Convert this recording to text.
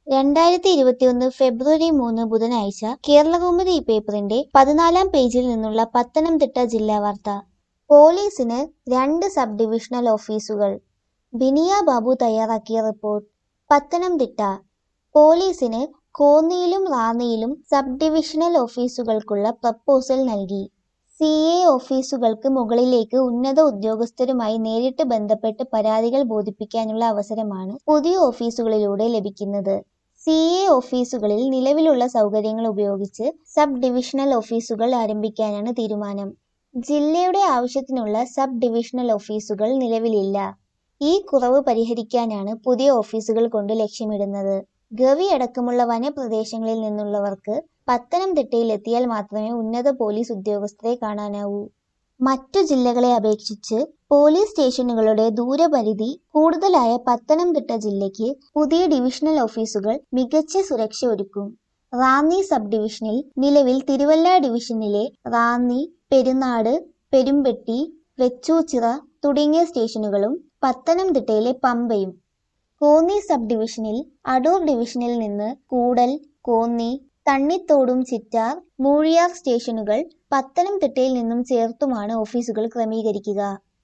രണ്ടായിരത്തി ഇരുപത്തിയൊന്ന് ഫെബ്രുവരി മൂന്ന് ബുധനാഴ്ച കേരളകൗമുദി പേപ്പറിന്റെ പതിനാലാം പേജിൽ നിന്നുള്ള പത്തനംതിട്ട ജില്ലാ വാർത്ത പോലീസിന് രണ്ട് സബ് ഡിവിഷണൽ ഓഫീസുകൾ ബിനിയ ബാബു തയ്യാറാക്കിയ റിപ്പോർട്ട് പത്തനംതിട്ട പോലീസിന് കോന്നിയിലും റാന്നിയിലും സബ് ഡിവിഷണൽ ഓഫീസുകൾക്കുള്ള പ്രപ്പോസൽ നൽകി സി എ ഓഫീസുകൾക്ക് മുകളിലേക്ക് ഉന്നത ഉദ്യോഗസ്ഥരുമായി നേരിട്ട് ബന്ധപ്പെട്ട് പരാതികൾ ബോധിപ്പിക്കാനുള്ള അവസരമാണ് പുതിയ ഓഫീസുകളിലൂടെ ലഭിക്കുന്നത് സി എ ഓഫീസുകളിൽ നിലവിലുള്ള സൗകര്യങ്ങൾ ഉപയോഗിച്ച് സബ് ഡിവിഷണൽ ഓഫീസുകൾ ആരംഭിക്കാനാണ് തീരുമാനം ജില്ലയുടെ ആവശ്യത്തിനുള്ള സബ് ഡിവിഷണൽ ഓഫീസുകൾ നിലവിലില്ല ഈ കുറവ് പരിഹരിക്കാനാണ് പുതിയ ഓഫീസുകൾ കൊണ്ട് ലക്ഷ്യമിടുന്നത് ഗവി അടക്കമുള്ള വനപ്രദേശങ്ങളിൽ നിന്നുള്ളവർക്ക് പത്തനംതിട്ടയിൽ എത്തിയാൽ മാത്രമേ ഉന്നത പോലീസ് ഉദ്യോഗസ്ഥരെ കാണാനാവൂ മറ്റു ജില്ലകളെ അപേക്ഷിച്ച് പോലീസ് സ്റ്റേഷനുകളുടെ ദൂരപരിധി കൂടുതലായ പത്തനംതിട്ട ജില്ലയ്ക്ക് പുതിയ ഡിവിഷണൽ ഓഫീസുകൾ മികച്ച സുരക്ഷ ഒരുക്കും റാന്നി സബ് ഡിവിഷനിൽ നിലവിൽ തിരുവല്ല ഡിവിഷനിലെ റാന്നി പെരുന്നാട് പെരുമ്പെട്ടി വെച്ചൂച്ചിറ തുടങ്ങിയ സ്റ്റേഷനുകളും പത്തനംതിട്ടയിലെ പമ്പയും കോന്നി സബ് ഡിവിഷനിൽ അടൂർ ഡിവിഷനിൽ നിന്ന് കൂടൽ കോന്നി തണ്ണിത്തോടും ചിറ്റാർ മൂഴിയാർ സ്റ്റേഷനുകൾ പത്തനംതിട്ടയിൽ നിന്നും ചേർത്തുമാണ് ഓഫീസുകൾ ക്രമീകരിക്കുക